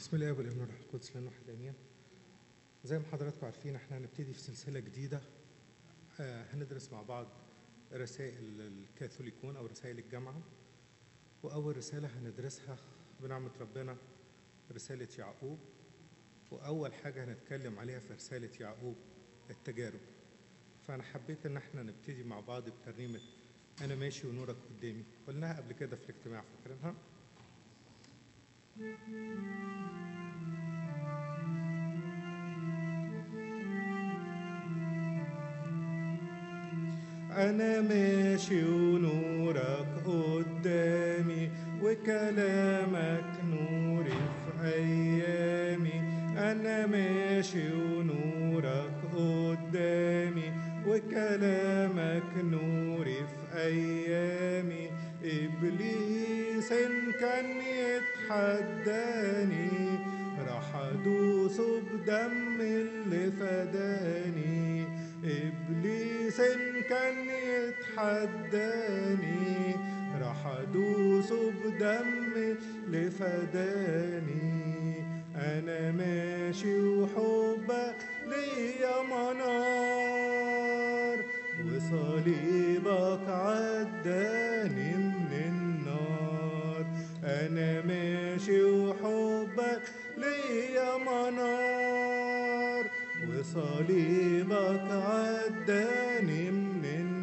بسم الله والابن والروح القدس لنا واحد امين زي ما حضراتكم عارفين احنا هنبتدي في سلسله جديده آه هندرس مع بعض رسائل الكاثوليكون او رسائل الجامعه واول رساله هندرسها بنعمه ربنا رساله يعقوب واول حاجه هنتكلم عليها في رساله يعقوب التجارب فانا حبيت ان احنا نبتدي مع بعض بترنيمه انا ماشي ونورك قدامي قلناها قبل كده في الاجتماع فاكرينها أنا ماشي ونورك قدامي وكلامك نوري في أيامي أنا ماشي ونورك قدامي وكلامك نوري في أيامي إبليس إن كان يتحداني راح أدوسه بدم اللي فداني إبليس إن كان يتحداني راح أدوسه بدم اللي فداني أنا ماشي وحبك ليا منار وصليبك عداني من النار أنا ماشي وحبك ليا منار وصليبك عداني من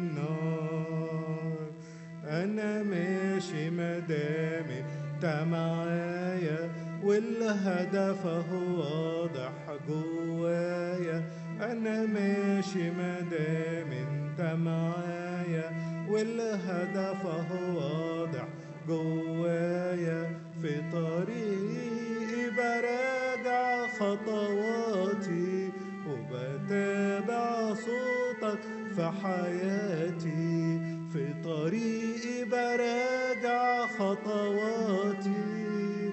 النار أنا ماشي مدام انت معايا والهدف هو واضح جوايا أنا ماشي مدام انت معايا والهدف هو واضح جوايا في طريقي براجع خطواتي وبتابع صوتك في حياتي في طريقي براجع خطواتي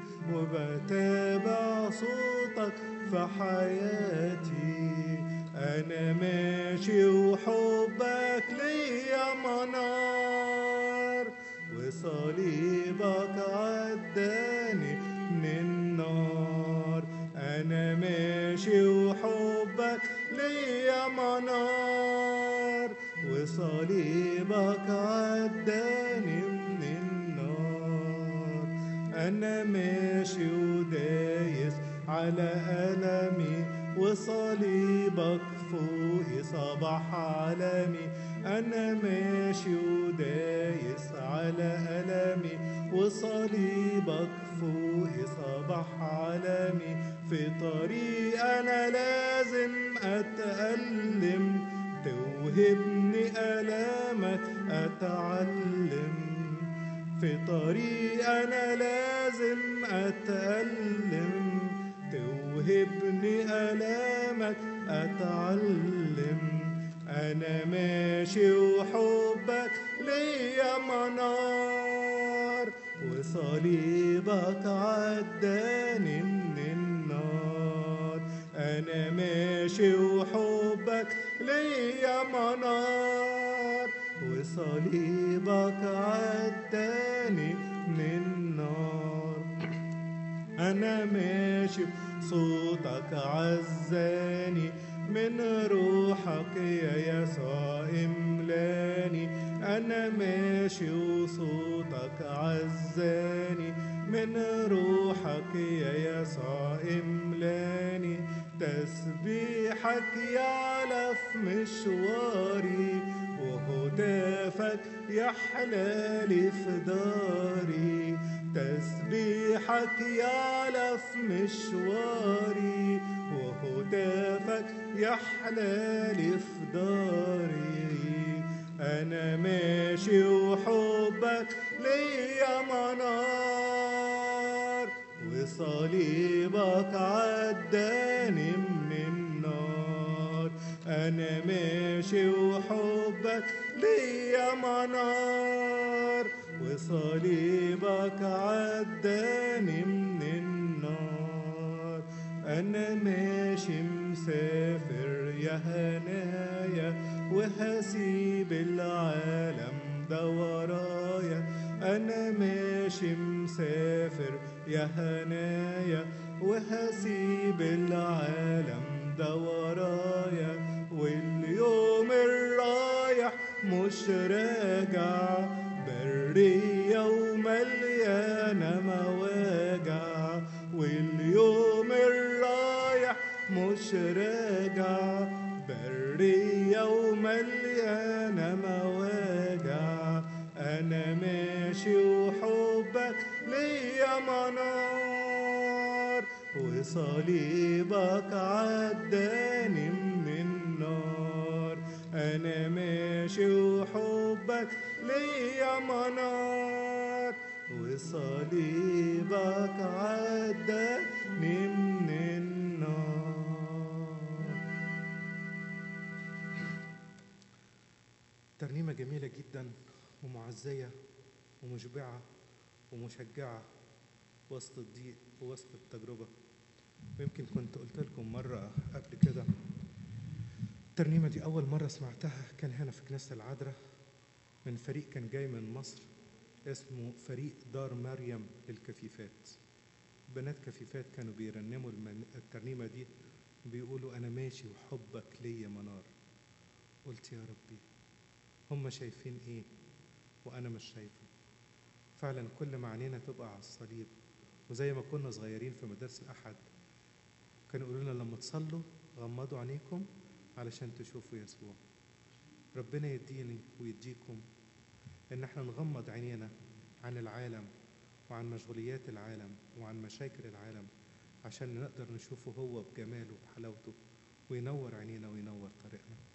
وبتابع صوتك في حياتي أنا ماشي وحبك ليا منار وصليبك عداني من النار أنا ماشي وحبك ليا منار وصليبك عداني من النار أنا ماشي ودايس على ألمي وصليبك فوقي صباح عالمي أنا ماشي ودايس على ألمي وصليبك فوقي صباح عالمي في طريق أنا لازم أتألم توهبني ألامك أتعلم في طريق أنا لازم أتألم توهبني ألامك أتعلم أنا ماشي وحبك ليا منار وصليبك عداني من النار أنا ماشي وحبك ليا منار وصليبك عداني من النار أنا ماشي صوتك عزاني من روحك يا يسوع املاني أنا ماشي وصوتك عزاني من روحك يا يسوع املاني تسبيحك يعلف مشواري وهتافك يحلالي في داري تسبيحك يعلف مشواري وهتافك يحلالي في داري أنا ماشي وحبك ليا منار وصليبك عداني من النار أنا ماشي وحبك ليا منار وصليبك عداني من النار أنا ماشي مسافر يا هنايا وهسيب العالم ده ورايا أنا ماشي مسافر يا هنايا وهسيب العالم ده ورايا واليوم الرايح مش راجع برية ومليانة مواجع واليوم الرايح مش راجع برية ومليانة مواجع أنا ماشي وحبك ليا منار وصليبك عداني من النار أنا ماشي وحبك ليا منار وصليبك عداني من النار ترنيمة جميلة جدا ومعزية ومشبعة ومشجعة وسط الضيق ووسط التجربة ويمكن كنت قلت لكم مرة قبل كده الترنيمة دي أول مرة سمعتها كان هنا في كنيسة العذراء من فريق كان جاي من مصر اسمه فريق دار مريم للكفيفات بنات كفيفات كانوا بيرنموا المن- الترنيمة دي بيقولوا أنا ماشي وحبك ليا منار قلت يا ربي هم شايفين إيه وأنا مش شايفه فعلا كل ما عينينا تبقى على الصليب وزي ما كنا صغيرين في مدارس الأحد كانوا يقولوا لنا لما تصلوا غمضوا عينيكم علشان تشوفوا يسوع ربنا يديني ويديكم ان احنا نغمض عينينا عن العالم وعن مشغوليات العالم وعن مشاكل العالم عشان نقدر نشوفه هو بجماله وبحلاوته وينور عينينا وينور طريقنا